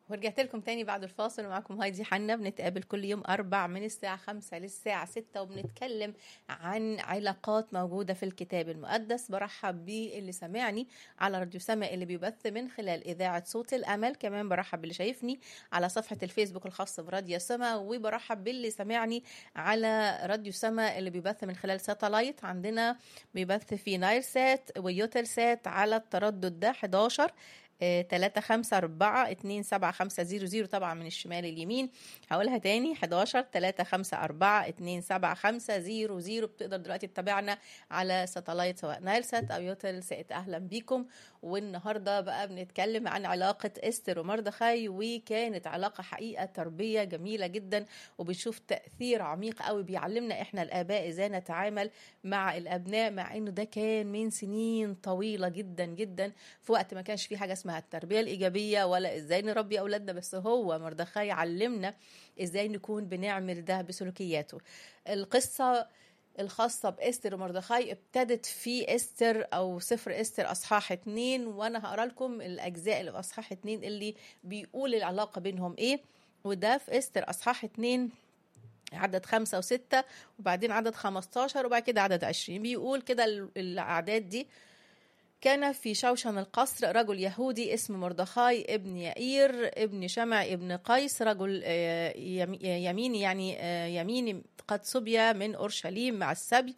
ورجعت لكم تاني بعد الفاصل ومعكم هايدي حنا بنتقابل كل يوم أربع من الساعة خمسة للساعة ستة وبنتكلم عن علاقات موجودة في الكتاب المقدس برحب باللي سامعني على راديو سما اللي بيبث من خلال إذاعة صوت الأمل كمان برحب باللي شايفني على صفحة الفيسبوك الخاصة براديو سما وبرحب باللي سامعني على راديو سما اللي بيبث من خلال ساتلايت عندنا بيبث في نايل سات ويوتل سات على التردد ده 11 تلاتة خمسة أربعة اتنين سبعة خمسة زيرو زيرو طبعا من الشمال اليمين هقولها تاني حداشر تلاتة خمسة أربعة اتنين سبعة خمسة زيرو زيرو بتقدر دلوقتي تتابعنا على ساتلايت سواء نايل سات أو يوتل سات أهلا بيكم والنهاردة بقى بنتكلم عن علاقة استر ومردخاي وكانت علاقة حقيقة تربية جميلة جدا وبنشوف تأثير عميق قوي بيعلمنا احنا الآباء ازاي نتعامل مع الأبناء مع انه ده كان من سنين طويلة جدا جدا في وقت ما كانش في حاجة اسمها التربيه الايجابيه ولا ازاي نربي اولادنا بس هو مردخاي علمنا ازاي نكون بنعمل ده بسلوكياته القصه الخاصة بإستر ومردخاي ابتدت في إستر أو سفر إستر أصحاح اتنين وأنا هقرا لكم الأجزاء اللي في أصحاح اتنين اللي بيقول العلاقة بينهم إيه وده في إستر أصحاح اتنين عدد خمسة وستة وبعدين عدد خمستاشر وبعد كده عدد عشرين بيقول كده الأعداد دي كان في شوشن القصر رجل يهودي اسمه مردخاي ابن يائير ابن شمع ابن قيس رجل يميني يعني يميني قد سبي من أورشليم مع السبي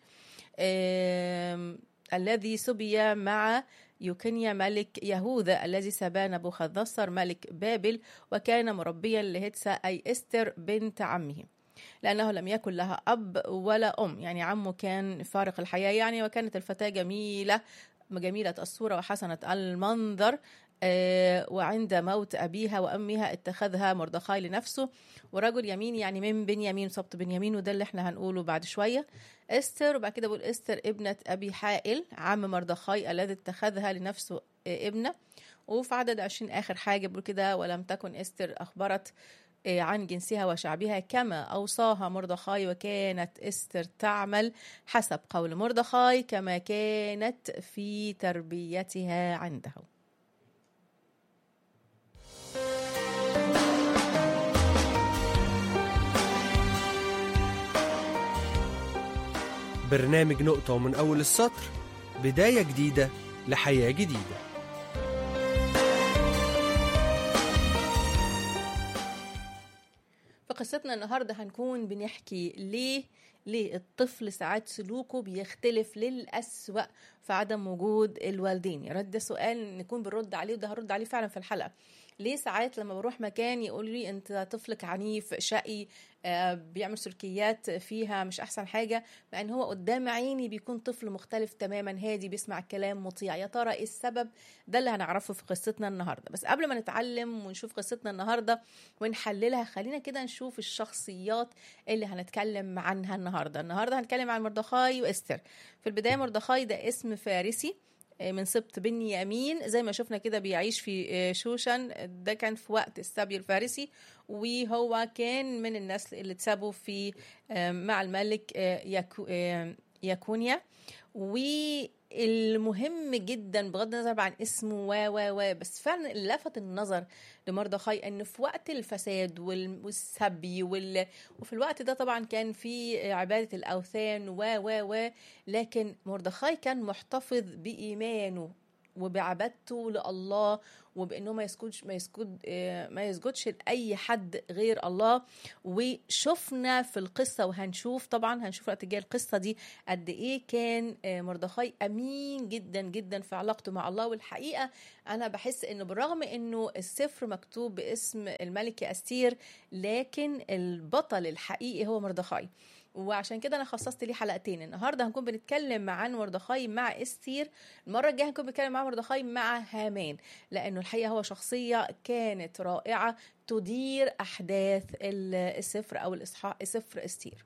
الذي سبي مع يوكنيا ملك يهوذا الذي سبى نبوخذ ملك بابل وكان مربيا لهتسا أي استر بنت عمه لأنه لم يكن لها أب ولا أم يعني عمه كان فارق الحياة يعني وكانت الفتاة جميلة جميلة الصورة وحسنة المنظر وعند موت أبيها وأمها اتخذها مردخاي لنفسه ورجل يمين يعني من بنيامين سبط بنيامين وده اللي احنا هنقوله بعد شوية استر وبعد كده بقول استر ابنة أبي حائل عم مردخاي الذي اتخذها لنفسه ابنة وفي عدد عشرين آخر حاجة بقول كده ولم تكن استر أخبرت عن جنسها وشعبها كما أوصاها مردخاي وكانت استر تعمل حسب قول مردخاي كما كانت في تربيتها عنده برنامج نقطة ومن أول السطر بداية جديدة لحياة جديدة قصتنا النهارده هنكون بنحكي ليه ليه الطفل ساعات سلوكه بيختلف للأسوأ في عدم وجود الوالدين يا رد ده سؤال نكون بنرد عليه وده هرد عليه فعلا في الحلقة ليه ساعات لما بروح مكان يقولوا لي انت طفلك عنيف شقي آه بيعمل سلوكيات فيها مش احسن حاجه مع ان هو قدام عيني بيكون طفل مختلف تماما هادي بيسمع الكلام مطيع يا ترى ايه السبب ده اللي هنعرفه في قصتنا النهارده بس قبل ما نتعلم ونشوف قصتنا النهارده ونحللها خلينا كده نشوف الشخصيات اللي هنتكلم عنها النهارده النهارده هنتكلم عن مردخاي واستر في البدايه مردخاي ده اسم فارسي من سبط بني يمين زي ما شفنا كده بيعيش في شوشن ده كان في وقت السبي الفارسي وهو كان من النسل اللي اتسابوا في مع الملك يكونيا والمهم جدا بغض النظر عن اسمه و و و بس فعلا اللي لفت النظر لمردخاي ان في وقت الفساد والسبي وال... وفي الوقت ده طبعا كان في عباده الاوثان و و و لكن مردخاي كان محتفظ بايمانه وبعبادته لله وبانه ما يسجدش ما يسجد ما يسجدش لاي حد غير الله وشفنا في القصه وهنشوف طبعا هنشوف وقت الجاي القصه دي قد ايه كان مردخاي امين جدا جدا في علاقته مع الله والحقيقه انا بحس انه بالرغم انه السفر مكتوب باسم الملكه استير لكن البطل الحقيقي هو مردخاي وعشان كده انا خصصت ليه حلقتين النهارده هنكون بنتكلم عن مردخاي مع استير المره الجايه هنكون بنتكلم مع مردخاي مع هامان لانه الحقيقه هو شخصيه كانت رائعه تدير احداث السفر او الاصحاح سفر استير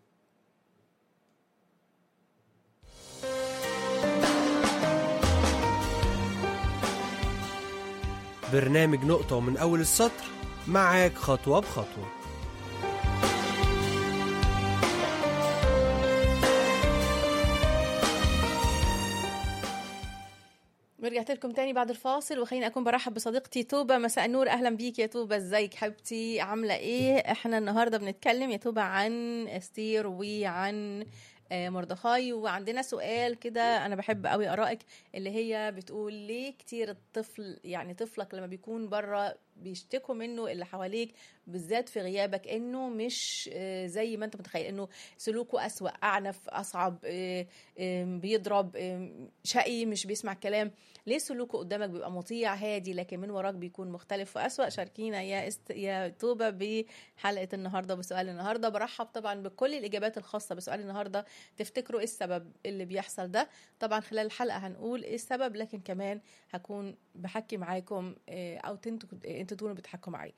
برنامج نقطة ومن أول السطر معاك خطوة بخطوة ورجعت ورجعت لكم تاني بعد الفاصل وخليني اكون برحب بصديقتي توبة مساء النور اهلا بيك يا توبة ازيك حبيبتي عاملة ايه احنا النهاردة بنتكلم يا توبة عن استير وعن آه، مردخاي وعندنا سؤال كده انا بحب قوي ارائك اللي هي بتقول ليه كتير الطفل يعني طفلك لما بيكون بره بيشتكوا منه اللي حواليك بالذات في غيابك انه مش آه، زي ما انت متخيل انه سلوكه اسوأ اعنف اصعب آه، آم، بيضرب آم، شقي مش بيسمع كلام ليه سلوكه قدامك بيبقى مطيع هادي لكن من وراك بيكون مختلف واسوأ شاركينا يا است... يا توبه بحلقه النهارده بسؤال النهارده برحب طبعا بكل الاجابات الخاصه بسؤال النهارده تفتكروا ايه السبب اللي بيحصل ده طبعا خلال الحلقه هنقول ايه السبب لكن كمان هكون بحكي معاكم آه، او انتوا انتوا تكونوا بتحكوا معايا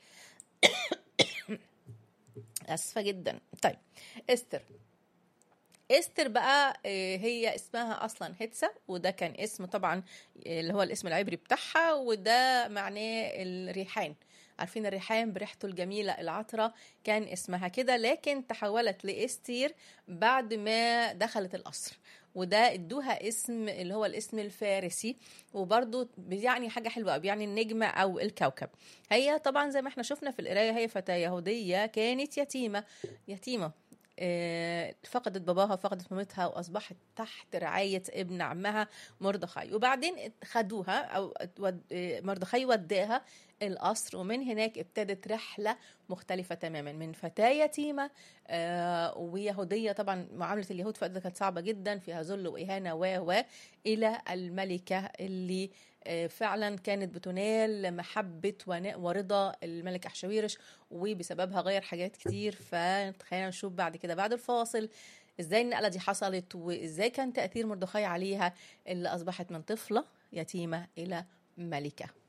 اسفه جدا طيب استر استر بقى آه، هي اسمها اصلا هتسا وده كان اسم طبعا آه، اللي هو الاسم العبري بتاعها وده معناه الريحان عارفين الريحان بريحته الجميلة العطرة كان اسمها كده لكن تحولت لإستير بعد ما دخلت القصر وده ادوها اسم اللي هو الاسم الفارسي وبرضو يعني حاجة حلوة قوي يعني النجمة أو الكوكب هي طبعا زي ما احنا شفنا في القراية هي فتاة يهودية كانت يتيمة يتيمة آه، فقدت باباها فقدت مامتها واصبحت تحت رعايه ابن عمها مردخاي وبعدين خدوها او ود- آه، مردخاي وداها القصر ومن هناك ابتدت رحله مختلفه تماما من فتاه يتيمه آه، ويهوديه طبعا معامله اليهود في الوقت ده كانت صعبه جدا فيها ذل واهانه و و الى الملكه اللي آه، فعلا كانت بتنال محبه ون- ورضا الملك احشاويرش وبسببها غير حاجات كتير فخلينا نشوف بعد كده بعد الفاصل ازاي النقله دي حصلت وازاي كان تاثير مردخاي عليها اللي اصبحت من طفله يتيمه الى ملكه